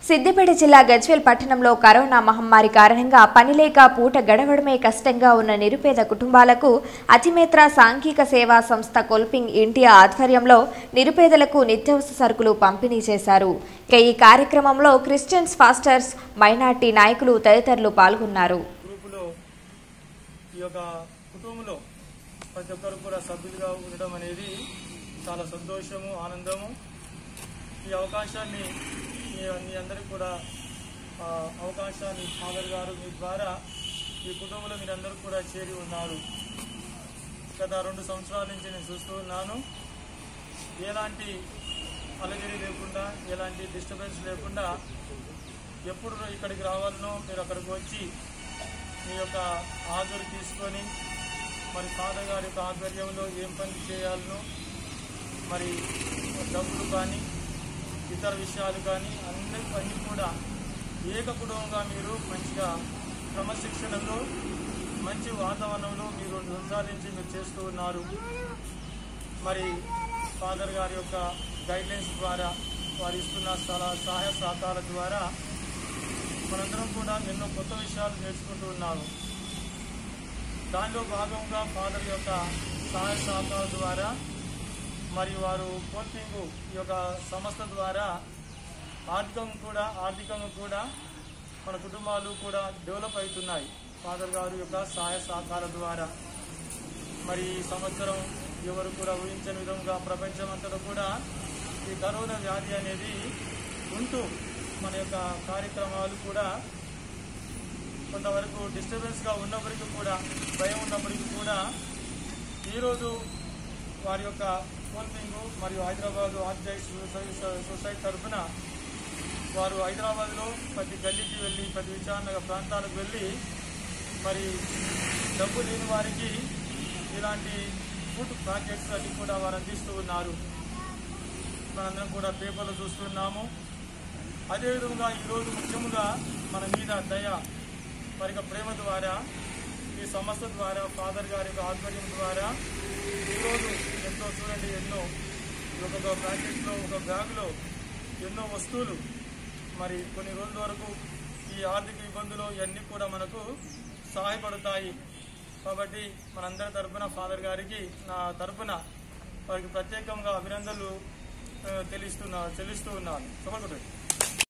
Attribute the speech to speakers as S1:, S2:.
S1: సిద్దిపేట జిల్లా గజ్వేల్ పట్టణంలో కరోనా మహమ్మారి కారణంగా పనిలేక పూట గడవడమే కష్టంగా ఉన్న నిరుపేద కుటుంబాలకు అతిమేత్ర సాంఘిక సేవా సంస్థ కొల్పింగ్ ఇండియా ఆధ్వర్యంలో నిరుపేదలకు నిత్యావసర సరుకులు పంపిణీ చేశారు ఇక ఈ కార్యక్రమంలో క్రిస్టియన్స్ ఫాస్టర్స్ మైనార్టీ నాయకులు తదితరులు పాల్గొన్నారు
S2: గ్రూపులో ఈ యొక్క కుటుంబంలో ప్రతి ఒక్కరు కూడా సభ్యులుగా ఉండడం అనేది చాలా సంతోషము ఆనందము ఈ అవకాశాన్ని మీ మీ అందరికీ కూడా ఆ, అవకాశాన్ని ఫాదర్ గారు మీ ద్వారా ఈ కుటుంబంలో మీరందరూ కూడా చేరి ఉన్నారు గత రెండు సంవత్సరాల నుంచి నేను చూస్తూ ఉన్నాను ఎలాంటి అలజడి లేకుండా ఎలాంటి డిస్టర్బెన్స్ లేకుండా ఎప్పుడు ఇక్కడికి రావాలనో మీరు అక్కడికి వచ్చి మీ యొక్క హాజరు తీసుకొని మరి ఫాదర్ గారి యొక్క ఆధ్వర్యంలో ఏం పని చేయాలనో మరి డబ్బులు కానీ ఇతర విషయాలు కానీ అన్ని అన్ని కూడా ఏక కుటుంబంగా మీరు మంచిగా క్రమశిక్షణలో మంచి వాతావరణంలో మీరు రెండు సంవత్సరాల నుంచి మీరు చేస్తూ ఉన్నారు మరి ఫాదర్ గారి యొక్క గైడ్లైన్స్ ద్వారా వారు ఇస్తున్న స్థల సహాయ సహకారాల ద్వారా మనందరం కూడా ఎన్నో కొత్త విషయాలు నేర్చుకుంటూ ఉన్నాము దానిలో భాగంగా ఫాదర్ యొక్క సహాయ సహకారాల ద్వారా మరి వారు కోచింగ్ ఈ యొక్క సంస్థ ద్వారా ఆర్థికంగా కూడా ఆర్థికంగా కూడా మన కుటుంబాలు కూడా డెవలప్ అవుతున్నాయి ఫాదర్ గారి యొక్క సహాయ సహకారాల ద్వారా మరి ఈ సంవత్సరం ఎవరు కూడా ఊహించని విధంగా ప్రపంచమంతటా కూడా ఈ కరోనా వ్యాధి అనేది ఉంటూ మన యొక్క కార్యక్రమాలు కూడా కొంతవరకు డిస్టర్బెన్స్గా ఉన్నప్పటికీ కూడా భయం ఉన్నప్పటికీ కూడా ఈరోజు వారి యొక్క కోల్పింగ్ మరియు హైదరాబాద్ ఆర్జైస్ సొసైటీ తరఫున వారు హైదరాబాద్లో ప్రతి గల్లీకి వెళ్ళి ప్రతి విచారణ ప్రాంతాలకు వెళ్ళి మరి డబ్బు లేని వారికి ఇలాంటి ఫుడ్ ప్యాకెట్స్ అన్ని కూడా వారు అందిస్తూ ఉన్నారు మనందరం కూడా పేపర్లు చూస్తున్నాము అదేవిధంగా ఈరోజు ముఖ్యంగా మన మీద దయ మరి యొక్క ప్రేమ ద్వారా ఈ సంస్థ ద్వారా ఫాదర్ గారి యొక్క ఆధ్వర్యం ద్వారా ఈరోజు ఎంతో చూడండి ఎన్నో ఒక ప్యాకెట్లో ఒక బ్యాగులో ఎన్నో వస్తువులు మరి కొన్ని రోజుల వరకు ఈ ఆర్థిక ఇబ్బందులు ఇవన్నీ కూడా మనకు సహాయపడతాయి కాబట్టి మనందరి తరపున ఫాదర్ గారికి నా తరపున వారికి ప్రత్యేకంగా అభినందనలు ఆ, తెలుస్తున్నా చెల్లిస్తూ ఉన్నాను చెప్పకూడదు